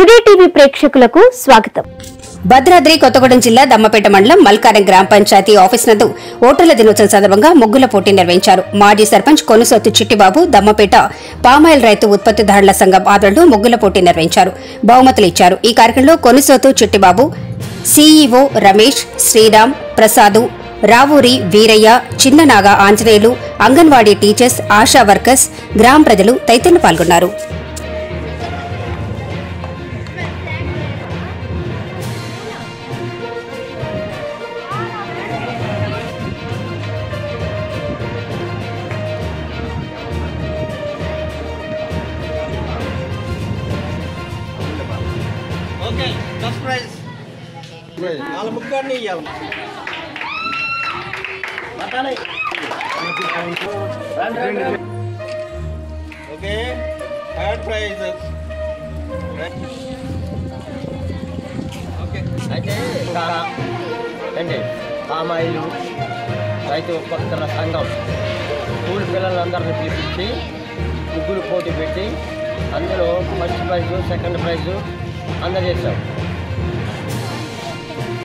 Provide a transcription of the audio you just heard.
today TV ప్రేక్షకులకు స్వాగతం భద్రాద్రి కొత్తగూడెం జిల్లా దమ్మపేట మండలం మల్కారం గ్రామ పంచాయతీ ఆఫీస్ నందు ఓటర్ల దినోత్సవం సందర్భంగా ముగ్గుల పోటీ నిర్వహించారు మాజీ సర్పంచ్ కొనుసొత్తు చిట్టిబాబు దమ్మపేట పామాయిల్ రైతు ఉత్పత్తిదారుల సంఘం ఆధ్వర్యంలో ముగ్గుల పోటీ నిర్వహించారు బహుమతులు ఇచ్చారు ఈ కార్యక్రమంలో Konusottu Chittibabu CEO Ramesh Sriram Prasad Ravuri Veeraiah Chinnanaga Anjaneyulu anganwadi teachers Asha workers గ్రామ ప్రజలు తదితరులు పాల్గొన్నారు ఓకే ఫస్ట్ ప్రైజ్ వాళ్ళ ముగ్గురిని ఇవ్వాలి ఓకే థర్డ్ ప్రైజ్ ఓకే అయితే కారా అండి పామాయిలు రైతు ఉత్పత్తుల సంఘం స్కూల్ పిల్లలందరినీ పిలిపించి ముగ్గురు పోటీ పెట్టి అందులో ఫస్ట్ ప్రైజు సెకండ్ ప్రైజు అందజేశాం